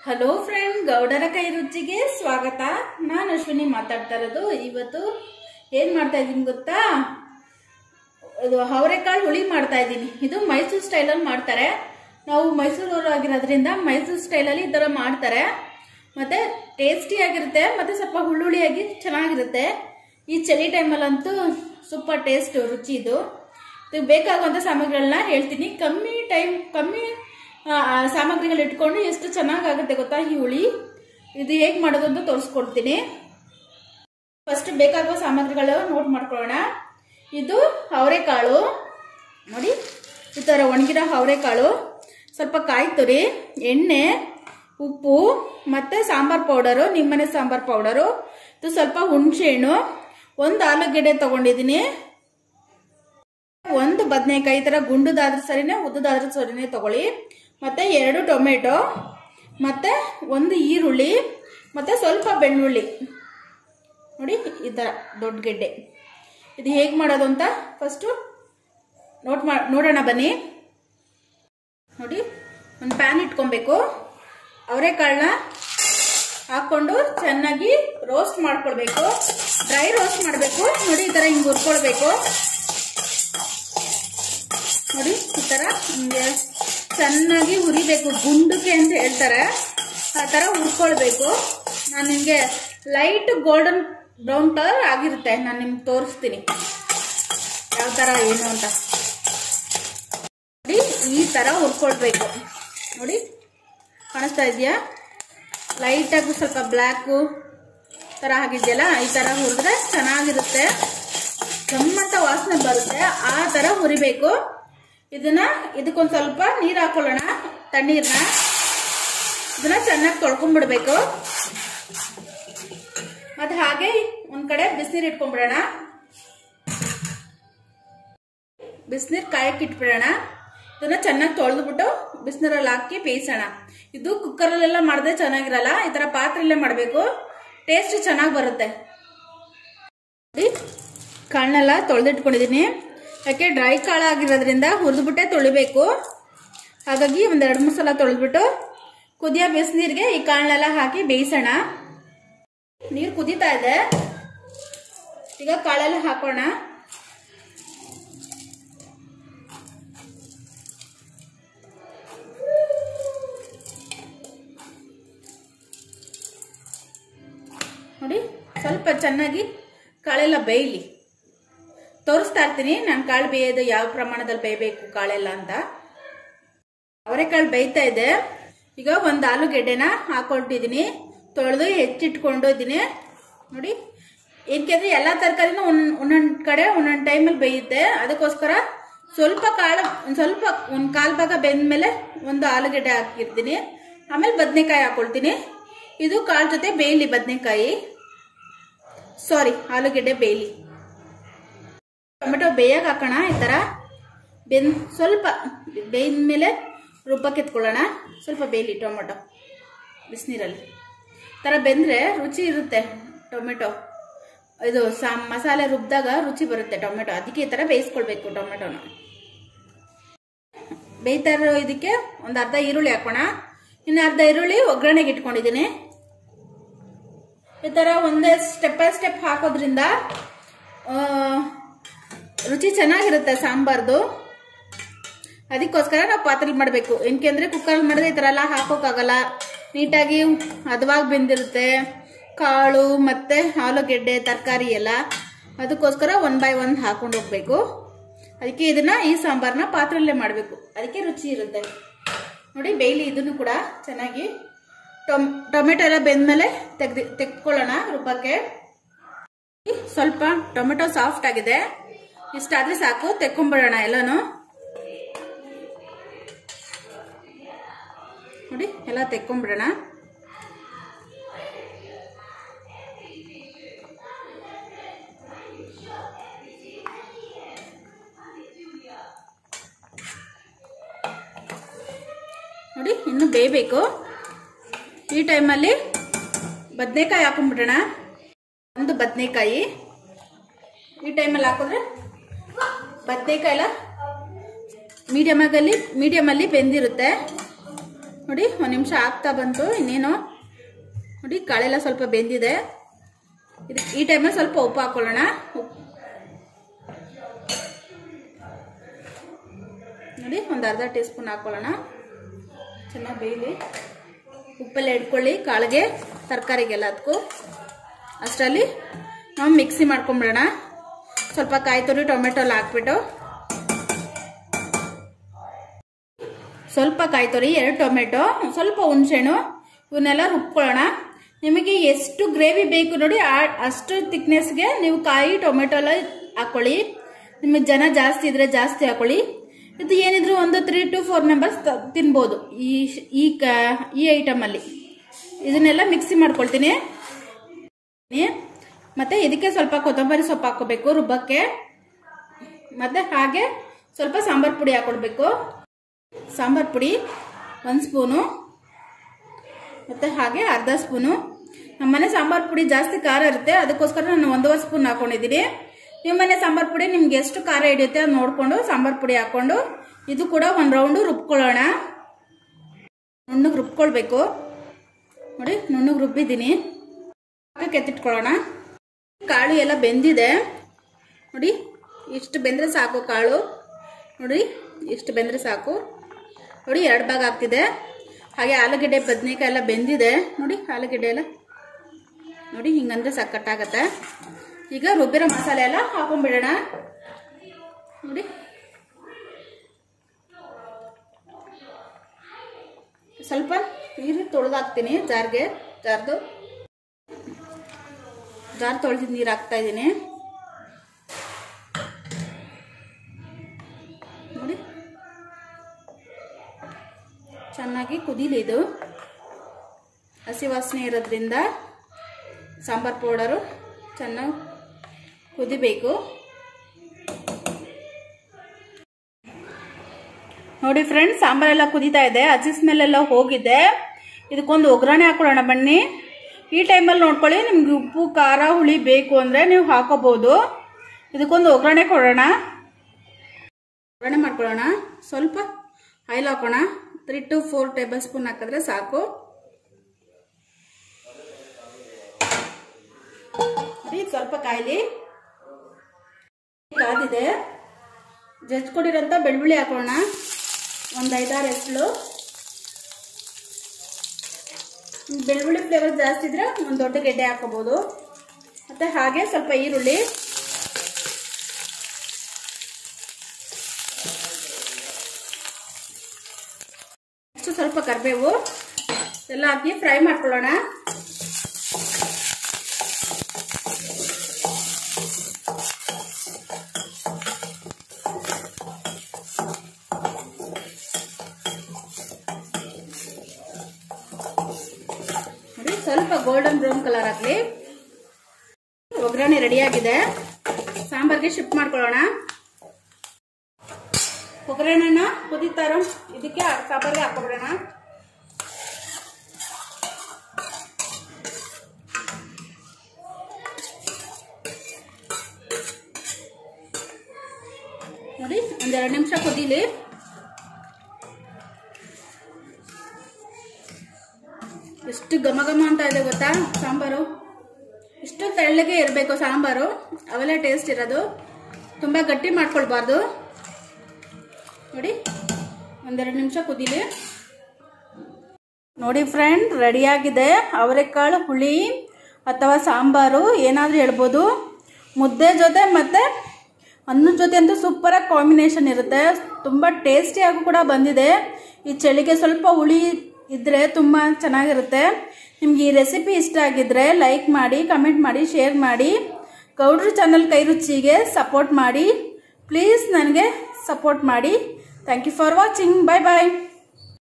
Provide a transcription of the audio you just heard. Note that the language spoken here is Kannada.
ಹಲೋ ಫ್ರೆಂಡ್ ಗೌಡರ ಕೈ ರುಚಿಗೆ ಸ್ವಾಗತ ನಾನು ಅಶ್ವಿನಿ ಮಾತಾಡ್ತಾ ಇರೋದು ಇವತ್ತು ಏನ್ ಮಾಡ್ತಾ ಇದ್ದೀನಿ ಗೊತ್ತಾ ಇದು ಅವರೆಕಾಳು ಹುಳಿ ಮಾಡ್ತಾ ಇದ್ದೀನಿ ಇದು ಮೈಸೂರು ಸ್ಟೈಲಲ್ಲಿ ಮಾಡ್ತಾರೆ ನಾವು ಮೈಸೂರವರು ಆಗಿರೋದ್ರಿಂದ ಮೈಸೂರು ಸ್ಟೈಲಲ್ಲಿ ಈ ಥರ ಮಾಡ್ತಾರೆ ಮತ್ತೆ ಟೇಸ್ಟಿ ಆಗಿರುತ್ತೆ ಮತ್ತೆ ಸ್ವಲ್ಪ ಹುಳ್ಳುಳಿಯಾಗಿ ಚೆನ್ನಾಗಿರುತ್ತೆ ಈ ಚಳಿ ಟೈಮಲ್ಲಂತೂ ಸೂಪರ್ ಟೇಸ್ಟ್ ರುಚಿ ಇದು ಇದಕ್ಕೆ ಬೇಕಾಗುವಂಥ ಸಾಮಗ್ರಿಗಳನ್ನ ಹೇಳ್ತೀನಿ ಕಮ್ಮಿ ಟೈಮ್ ಕಮ್ಮಿ ಆ, ಆ, ಸಾಮಗ್ರಿಗಳು ಇಟ್ಕೊಂಡು ಎಷ್ಟು ಚೆನ್ನಾಗಾಗುತ್ತೆ ಗೊತ್ತಾ ಈ ಹುಳಿ ಇದು ಹೇಗೆ ಮಾಡೋದು ಅಂತ ತೋರಿಸ್ಕೊಡ್ತೀನಿ ಫಸ್ಟ್ ಬೇಕಾಗುವ ಸಾಮಗ್ರಿಗಳು ನೋಟ್ ಮಾಡ್ಕೊಳ್ಳೋಣ ಇದು ಅವರೆಕಾಳು ನೋಡಿ ಈ ಥರ ಒಣಗಿರೋ ಅವರೆಕಾಳು ಸ್ವಲ್ಪ ಕಾಯಿ ತುರಿ ಎಣ್ಣೆ ಉಪ್ಪು ಮತ್ತು ಸಾಂಬಾರ್ ಪೌಡರು ನಿಮ್ಮನೆ ಸಾಂಬಾರ್ ಪೌಡರು ಇದು ಸ್ವಲ್ಪ ಹುಣಸೆಹಣ್ಣು ಒಂದು ಆಲೂಗೆಡ್ಡೆ ತಗೊಂಡಿದ್ದೀನಿ ಒಂದು ಬದನೆಕಾಯಿ ಈ ಥರ ಗುಂಡುದಾದ್ರೂ ಸರಿನೇ ಉದ್ದದಾದ್ರೂ ಸರಿನೇ ತಗೊಳ್ಳಿ ಮತ್ತೆ ಎರಡು ಟೊಮೆಟೊ ಮತ್ತೆ ಒಂದು ಈರುಳ್ಳಿ ಮತ್ತೆ ಸ್ವಲ್ಪ ಬೆಳ್ಳುಳ್ಳಿ ನೋಡಿ ಈ ಥರ ದೊಡ್ಡ ಗೆಡ್ಡೆ ಇದು ಹೇಗೆ ಮಾಡೋದು ಅಂತ ಫಸ್ಟು ನೋಟ್ ಮಾ ನೋಡೋಣ ಬನ್ನಿ ನೋಡಿ ಒಂದು ಪ್ಯಾನ್ ಇಟ್ಕೊಬೇಕು ಅವರೆಕಾಳನ್ನ ಹಾಕ್ಕೊಂಡು ಚೆನ್ನಾಗಿ ರೋಸ್ಟ್ ಮಾಡ್ಕೊಳ್ಬೇಕು ಡ್ರೈ ರೋಸ್ಟ್ ಮಾಡಬೇಕು ನೋಡಿ ಈ ಥರ ಹಿಂಗೆ ಹುರ್ಕೊಳ್ಬೇಕು ನೋಡಿ ಈ ಥರ ಹಿಂಗೆ ಚೆನ್ನಾಗಿ ಹುರಿಬೇಕು ಗುಂಡುಕೆ ಅಂತ ಹೇಳ್ತಾರೆ ಆ ಥರ ಹುರ್ಕೊಳ್ಬೇಕು ನಾನು ನಿಮಗೆ ಲೈಟ್ ಗೋಲ್ಡನ್ ಬ್ರೌನ್ ಕಲರ್ ಆಗಿರುತ್ತೆ ನಾನು ನಿಮ್ಗೆ ತೋರಿಸ್ತೀನಿ ಯಾವ ಥರ ಏನು ಅಂತ ನೋಡಿ ಈ ಥರ ಹುರ್ಕೊಳ್ಬೇಕು ನೋಡಿ ಕಾಣಿಸ್ತಾ ಇದೆಯಾ ಲೈಟಾಗಿ ಸ್ವಲ್ಪ ಬ್ಲ್ಯಾಕು ಥರ ಆಗಿದೆಯಲ್ಲ ಈ ಥರ ಹುರಿದ್ರೆ ಚೆನ್ನಾಗಿರುತ್ತೆ ಗಮ್ಮಂತ ವಾಸನೆ ಬರುತ್ತೆ ಆ ಥರ ಹುರಿಬೇಕು ಇದನ್ನ ಇದಕ್ಕೊಂದು ಸ್ವಲ್ಪ ನೀರು ಹಾಕೊಳ್ಳೋಣ ತಣ್ಣೀರನ್ನ ಇದನ್ನ ಚೆನ್ನಾಗಿ ತೊಳ್ಕೊಂಡ್ಬಿಡ್ಬೇಕು ಮತ್ತೆ ಹಾಗೆ ಒಂದ್ ಕಡೆ ಬಿಸಿನೀರು ಇಟ್ಕೊಂಡ್ಬಿಡೋಣ ಬಿಸಿನೀರು ಕಾಯಕ್ಕೆ ಇಟ್ಬಿಡೋಣ ಇದನ್ನ ಚೆನ್ನಾಗಿ ತೊಳೆದ್ಬಿಟ್ಟು ಬಿಸಿನೀರಲ್ಲಿ ಹಾಕಿ ಬೇಯಿಸೋಣ ಇದು ಕುಕ್ಕರಲ್ಲೆಲ್ಲ ಮಾಡಿದ್ರೆ ಚೆನ್ನಾಗಿರಲ್ಲ ಈ ಥರ ಪಾತ್ರೆಯಲ್ಲೇ ಮಾಡಬೇಕು ಟೇಸ್ಟ್ ಚೆನ್ನಾಗಿ ಬರುತ್ತೆ ನೋಡಿ ಕಾಳನ್ನೆಲ್ಲ ತೊಳೆದಿಟ್ಕೊಂಡಿದ್ದೀನಿ ಯಾಕೆ ಡ್ರೈ ಕಾಳು ಆಗಿರೋದ್ರಿಂದ ಹುರಿದ್ಬಿಟ್ಟೆ ತೊಳಿಬೇಕು ಹಾಗಾಗಿ ಒಂದು ಎರಡು ಮೂರು ಸಲ ತೊಳೆದ್ಬಿಟ್ಟು ಕುದಿಯೋ ಬಿಸಿನೀರಿಗೆ ಈ ಕಾಳನ್ನೆಲ್ಲ ಹಾಕಿ ಬೇಯಿಸೋಣ ನೀರು ಕುದೀತಾ ಇದೆ ಈಗ ಕಾಳೆಲ್ಲ ಹಾಕೋಣ ನೋಡಿ ಸ್ವಲ್ಪ ಚೆನ್ನಾಗಿ ಕಾಳೆಲ್ಲ ಬೇಯಲಿ ತೋರಿಸ್ತಾ ಇರ್ತೀನಿ ನಾನು ಕಾಳು ಬೇಯೋದು ಯಾವ ಪ್ರಮಾಣದಲ್ಲಿ ಬೇಯಬೇಕು ಕಾಳೆಲ್ಲ ಅಂತ ಅವರೆಕಾಳು ಬೇಯ್ತಾ ಇದೆ ಈಗ ಒಂದು ಆಲೂಗೆಡ್ಡೆನ ಹಾಕೊಟ್ಟಿದ್ದೀನಿ ತೊಳೆದು ಹೆಚ್ಚಿಟ್ಕೊಂಡು ಇದ್ದೀನಿ ನೋಡಿ ಏಕೆಂದ್ರೆ ಎಲ್ಲ ತರಕಾರಿನೂ ಒಂದ್ ಒಂದೊಂದು ಕಡೆ ಒಂದೊಂದು ಟೈಮಲ್ಲಿ ಬೇಯುತ್ತೆ ಅದಕ್ಕೋಸ್ಕರ ಸ್ವಲ್ಪ ಕಾಳು ಒಂದು ಸ್ವಲ್ಪ ಒಂದು ಕಾಲು ಭಾಗ ಬೆಂದ್ಮೇಲೆ ಒಂದು ಆಲೂಗೆಡ್ಡೆ ಹಾಕಿರ್ತೀನಿ ಆಮೇಲೆ ಬದನೆಕಾಯಿ ಹಾಕೊಳ್ತೀನಿ ಇದು ಕಾಳು ಜೊತೆ ಬೇಯಲಿ ಬದನೆಕಾಯಿ ಸಾರಿ ಆಲೂಗೆಡ್ಡೆ ಬೇಯಲಿ ಟೊಮೆಟೊ ಬೇಯಕ್ಕೆ ಹಾಕೋಣ ಈ ಥರ ಬೆಂದ್ ಸ್ವಲ್ಪ ಬೇಯ್ದ ಮೇಲೆ ರುಬ್ಬಕ್ಕೆ ಎತ್ಕೊಳ್ಳೋಣ ಸ್ವಲ್ಪ ಬೇಯಲಿ ಟೊಮೆಟೊ ಬಿಸಿನೀರಲ್ಲಿ ಈ ಥರ ಬೆಂದರೆ ರುಚಿ ಇರುತ್ತೆ ಟೊಮೆಟೊ ಇದು ಸಾ ಮಸಾಲೆ ರುಬ್ಬಿದಾಗ ರುಚಿ ಬರುತ್ತೆ ಟೊಮೆಟೊ ಅದಕ್ಕೆ ಈ ಥರ ಬೇಯಿಸ್ಕೊಳ್ಬೇಕು ಟೊಮೆಟೊನ ಬೇಯ್ತಾ ಇರೋ ಇದಕ್ಕೆ ಒಂದು ಅರ್ಧ ಈರುಳ್ಳಿ ಹಾಕೋಣ ಇನ್ನು ಅರ್ಧ ಈರುಳ್ಳಿ ಒಗ್ಗರಣೆಗೆ ಇಟ್ಕೊಂಡಿದ್ದೀನಿ ಈ ಥರ ಒಂದೇ ಸ್ಟೆಪ್ ಬೈ ಸ್ಟೆಪ್ ಹಾಕೋದ್ರಿಂದ ಆ, ರುಚಿ ಚೆನ್ನಾಗಿರುತ್ತೆ ಸಾಂಬಾರ್ದು ಅದಕ್ಕೋಸ್ಕರ ನಾವು ಪಾತ್ರೆಲಿ ಮಾಡಬೇಕು ಏನಕ್ಕೆ ಕುಕ್ಕರಲ್ಲಿ ಮಾಡಿದ್ರೆ ಈ ಥರ ಎಲ್ಲ ಹಾಕೋಕ್ಕಾಗಲ್ಲ ನೀಟಾಗಿ ಹದವಾಗಿ ಬೆಂದಿರುತ್ತೆ ಕಾಳು ಮತ್ತು ಆಲೂಗೆಡ್ಡೆ ತರಕಾರಿ ಎಲ್ಲ ಅದಕ್ಕೋಸ್ಕರ ಒನ್ ಬೈ ಒನ್ ಹಾಕೊಂಡು ಹೋಗ್ಬೇಕು ಅದಕ್ಕೆ ಇದನ್ನ ಈ ಸಾಂಬಾರನ್ನ ಪಾತ್ರೆಯಲ್ಲೇ ಮಾಡಬೇಕು ಅದಕ್ಕೆ ರುಚಿ ಇರುತ್ತೆ ನೋಡಿ ಬೇಯ್ಲಿ ಇದನ್ನು ಕೂಡ ಚೆನ್ನಾಗಿ ಟೊಮ್ ಟೊಮೆಟೊ ಎಲ್ಲ ಬೆಂದ್ಮೇಲೆ ತೆಗ್ದು ತೆಗೆದುಕೊಳ್ಳೋಣ ರುಬ್ಬಕ್ಕೆ ಸ್ವಲ್ಪ ಟೊಮೆಟೊ ಸಾಫ್ಟ್ ಆಗಿದೆ ಇಷ್ಟಾದ್ರೆ ಸಾಕು ತೆಕ್ಕೊಂಬಿಡೋಣ ಎಲ್ಲಾನು ನೋಡಿ ಎಲ್ಲ ತೆಕ್ಕೊಂಬಿಡೋಣ ನೋಡಿ ಇನ್ನು ಬೇಯಬೇಕು ಈ ಟೈಮಲ್ಲಿ ಬದನೆಕಾಯಿ ಹಾಕೊಂಡ್ಬಿಡೋಣ ಒಂದು ಬದನೆಕಾಯಿ ಈ ಟೈಮಲ್ಲಿ ಹಾಕಿದ್ರೆ ಬದನೆಕಾಯಿ ಎಲ್ಲ ಮೀಡಿಯಮ್ ಆಗಲ್ಲಿ ಮೀಡಿಯಮಲ್ಲಿ ಬೆಂದಿರುತ್ತೆ ನೋಡಿ ಒಂದು ನಿಮಿಷ ಆಗ್ತಾ ಬಂತು ಇನ್ನೇನು ನೋಡಿ ಕಾಳೆಲ್ಲ ಸ್ವಲ್ಪ ಬೆಂದಿದೆ ಇದು ಈ ಟೈಮಲ್ಲಿ ಸ್ವಲ್ಪ ಉಪ್ಪು ಹಾಕೊಳ್ಳೋಣ ಉಪ್ಪು ನೋಡಿ ಒಂದು ಅರ್ಧ ಟೀ ಸ್ಪೂನ್ ಹಾಕೊಳ್ಳೋಣ ಚೆನ್ನಾಗಿ ಬೇಯಲಿ ಉಪ್ಪೆಲ್ಲ ಇಟ್ಕೊಳ್ಳಿ ಕಾಳಿಗೆ ತರಕಾರಿಗೆಲ್ಲ ಅದಕ್ಕೂ ಅಷ್ಟರಲ್ಲಿ ನಾವು ಮಿಕ್ಸಿ ಮಾಡ್ಕೊಂಬಿಡೋಣ ಸ್ವಲ್ಪ ಕಾಯಿ ತುರಿ ಟೊಮೆಟೊ ಎಲ್ಲ ಹಾಕ್ಬಿಟ್ಟು ಸ್ವಲ್ಪ ಕಾಯಿ ತುರಿ ಎರಡು ಟೊಮೆಟೊ ಸ್ವಲ್ಪ ಹುಣಸೆಹಣ್ಣು ಇವನ್ನೆಲ್ಲ ರುಬ್ಕೊಳ್ಳೋಣ ನಿಮಗೆ ಎಷ್ಟು ಗ್ರೇವಿ ಬೇಕು ನೋಡಿ ಆ- ಅಷ್ಟು ತಿಕ್ನೆಸ್ಗೆ ನೀವು ಕಾಯಿ ಟೊಮೆಟೊ ಎಲ್ಲ ಹಾಕೊಳ್ಳಿ ನಿಮಗೆ ಜನ ಜಾಸ್ತಿ ಇದ್ರೆ ಜಾಸ್ತಿ ಹಾಕೊಳ್ಳಿ ಇದು ಏನಿದ್ರು ಒಂದು ತ್ರೀ ಟು ಫೋರ್ ಮೆಂಬರ್ಸ್ ತಿನ್ಬೋದು ಈ ಶ್- ಈ ಕ ಈ ಐಟಮಲ್ಲಿ ಇದನ್ನೆಲ್ಲ ಮಿಕ್ಸಿ ಮಾಡ್ಕೊಳ್ತೀನಿ ಮತ್ತೆ ಇದಕ್ಕೆ ಸ್ವಲ್ಪ ಕೊತ್ತಂಬರಿ ಸೊಪ್ಪು ಹಾಕೋಬೇಕು ರುಬ್ಬಕ್ಕೆ ಮತ್ತೆ ಹಾಗೆ ಸ್ವಲ್ಪ ಸಾಂಬಾರ್ ಪುಡಿ ಹಾಕೊಡ್ಬೇಕು ಸಾಂಬಾರ್ ಪುಡಿ ಒಂದು ಸ್ಪೂನು ಮತ್ತು ಹಾಗೆ ಅರ್ಧ ಸ್ಪೂನು ನಮ್ಮನೆ ಸಾಂಬಾರ್ ಪುಡಿ ಜಾಸ್ತಿ ಖಾರ ಇರುತ್ತೆ ಅದಕ್ಕೋಸ್ಕರ ನಾನು ಒಂದೂವರೆ ಸ್ಪೂನ್ ಹಾಕೊಂಡಿದ್ದೀನಿ ನಿಮ್ಮ ಮನೆ ಸಾಂಬಾರ್ ಪುಡಿ ನಿಮ್ಗೆ ಎಷ್ಟು ಖಾರ ಹಿಡಿಯುತ್ತೆ ಅದು ನೋಡಿಕೊಂಡು ಸಾಂಬಾರ್ ಪುಡಿ ಹಾಕ್ಕೊಂಡು ಇದು ಕೂಡ ಒಂದು ರೌಂಡು ರುಬ್ಕೊಳ್ಳೋಣ ನುಣ್ಣಗೆ ರುಬ್ಕೊಳ್ಬೇಕು ನೋಡಿ ನುಣ್ಣಗೆ ರುಬ್ಬಿದ್ದೀನಿ ಪಕ್ಕಕ್ಕೆ ಎತ್ತಿಟ್ಕೊಳ್ಳೋಣ ಕಾಳು ಎಲ್ಲ ಬೆಂದಿದೆ ನೋಡಿ ಇಷ್ಟು ಬೆಂದರೆ ಸಾಕು ಕಾಳು ನೋಡಿ ಇಷ್ಟು ಬೆಂದರೆ ಸಾಕು ನೋಡಿ ಎರಡು ಭಾಗ ಆಗ್ತಿದೆ ಹಾಗೆ ಆಲೂಗೆಡ್ಡೆ ಬದನೆಕಾಯಿ ಎಲ್ಲ ಬೆಂದಿದೆ ನೋಡಿ ಆಲೂಗೆಡ್ಡೆ ಎಲ್ಲ ನೋಡಿ ಹಿಂಗಂದ್ರೆ ಸಕ್ಕತ್ತಾಗತ್ತೆ ಈಗ ರುಬ್ಬಿರೋ ಮಸಾಲೆ ಎಲ್ಲ ಹಾಕೊಂಡ್ಬಿಡೋಣ ನೋಡಿ ಸ್ವಲ್ಪ ನೀರು ತೊಳೆದಾಕ್ತೀನಿ ಜಾರ್ಗೆ ಜಾರ್ದು ಜಾರ್ ತೊಳೆದಿದ್ದು ನೀರು ಹಾಕ್ತಾ ಇದ್ದೀನಿ ನೋಡಿ ಚೆನ್ನಾಗಿ ಕುದೀಲಿ ಇದು ಹಸಿ ವಾಸನೆ ಇರೋದ್ರಿಂದ ಸಾಂಬಾರ್ ಪೌಡರು ಚೆನ್ನಾಗಿ ಕುದಿಬೇಕು ನೋಡಿ ಫ್ರೆಂಡ್ಸ್ ಸಾಂಬಾರೆಲ್ಲ ಕುದೀತಾ ಇದೆ ಹಸಿ ಸ್ಮೆಲ್ಲೆಲ್ಲ ಹೋಗಿದೆ ಇದಕ್ಕೊಂದು ಒಗ್ಗರಣೆ ಹಾಕೊಳ್ಳೋಣ ಬನ್ನಿ ಈ ಟೈಮಲ್ಲಿ ನೋಡ್ಕೊಳ್ಳಿ ನಿಮ್ಗೆ ಉಪ್ಪು ಖಾರ ಹುಳಿ ಬೇಕು ಅಂದರೆ ನೀವು ಹಾಕೋಬಹುದು ಇದಕ್ಕೊಂದು ಒಗ್ಗರಣೆ ಕೊಡೋಣ ಒಗ್ಗರಣೆ ಮಾಡ್ಕೊಳ್ಳೋಣ ಸ್ವಲ್ಪ ಆಯಿಲ್ ಹಾಕೋಣ three two four tablespoon ಹಾಕಿದ್ರೆ ಸಾಕು ನೋಡಿ, ಸ್ವಲ್ಪ ಕಾಯಿಲಿ ಕಾದಿದೆ ಜಜ್ಕೊಡಿರೋಂಥ ಬೆಳ್ಳುಳ್ಳಿ ಹಾಕೋಣ ಒಂದು ಐದಾರು ಎಸ್ಳು ಬೆಳ್ಳುಳ್ಳಿ ಫ್ಲೇವರ್ ಜಾಸ್ತಿ ಇದ್ರೆ ಒಂದು ದೊಡ್ಡ ಗೆಡ್ಡೆ ಹಾಕೋಬಹುದು ಮತ್ತೆ ಹಾಗೆ ಸ್ವಲ್ಪ ಈರುಳ್ಳಿ ಇಷ್ಟು ಸ್ವಲ್ಪ ಕರಿಬೇವು ಎಲ್ಲ ಹಾಕಿ ಫ್ರೈ ಮಾಡ್ಕೊಳ್ಳೋಣ ನೋಡಿ ಸ್ವಲ್ಪ ಗೋಲ್ಡನ್ ಬ್ರೌನ್ ಕಲರ್ ಆಗಲಿ ಒಗ್ಗರಣೆ ರೆಡಿಯಾಗಿದೆ ಸಾಂಬಾರ್ಗೆ ಶಿಫ್ಟ್ ಮಾಡ್ಕೊಳ್ಳೋಣ ಒಗ್ಗರಣೆನ ಕುದೀತಾರೋ ಇದಕ್ಕೆ ಸಾಂಬಾರ್ಗೆ ಹಾಕೊಬಿಡೋಣ ನೋಡಿ ಒಂದೆರಡು ನಿಮಿಷ ಕುದೀಲಿ ಎಷ್ಟು ಘಮ ಘಮ ಅಂತ ಇದೆ ಗೊತ್ತಾ ಸಾಂಬಾರು ಇಷ್ಟು ತೆಳ್ಳಗೆ ಇರಬೇಕು ಸಾಂಬಾರು ಅವೆಲ್ಲ ಟೇಸ್ಟ್ ಇರೋದು ತುಂಬ ಗಟ್ಟಿ ಮಾಡ್ಕೊಳ್ಬಾರ್ದು ನೋಡಿ ಒಂದೆರಡು ನಿಮಿಷ ಕುದೀಲಿ ನೋಡಿ ಫ್ರೆಂಡ್ ರೆಡಿಯಾಗಿದೆ ಅವರೆಕಾಳು ಹುಳಿ ಅಥವಾ ಸಾಂಬಾರು ಏನಾದರೂ ಹೇಳ್ಬೋದು ಮುದ್ದೆ ಜೊತೆ ಮತ್ತು ಅನ್ನದ ಜೊತೆ ಅಂತೂ ಸೂಪರಾಗಿ ಕಾಂಬಿನೇಷನ್ ಇರುತ್ತೆ ತುಂಬ ಟೇಸ್ಟಿಯಾಗೂ ಕೂಡ ಬಂದಿದೆ ಈ ಚಳಿಗೆ ಸ್ವಲ್ಪ ಹುಳಿ ಇದ್ದರೆ ತುಂಬ ಚೆನ್ನಾಗಿರುತ್ತೆ ನಿಮ್ಗೆ ಈ ರೆಸಿಪಿ ಇಷ್ಟ ಆಗಿದ್ರೆ ಲೈಕ್ ಮಾಡಿ ಕಮೆಂಟ್ ಮಾಡಿ ಶೇರ್ ಮಾಡಿ ಗೌಡ್ರ ಚಾನಲ್ ಕೈ ರುಚಿಗೆ ಸಪೋರ್ಟ್ ಮಾಡಿ ಪ್ಲೀಸ್ ನನಗೆ ಸಪೋರ್ಟ್ ಮಾಡಿ thank you for watching bye bye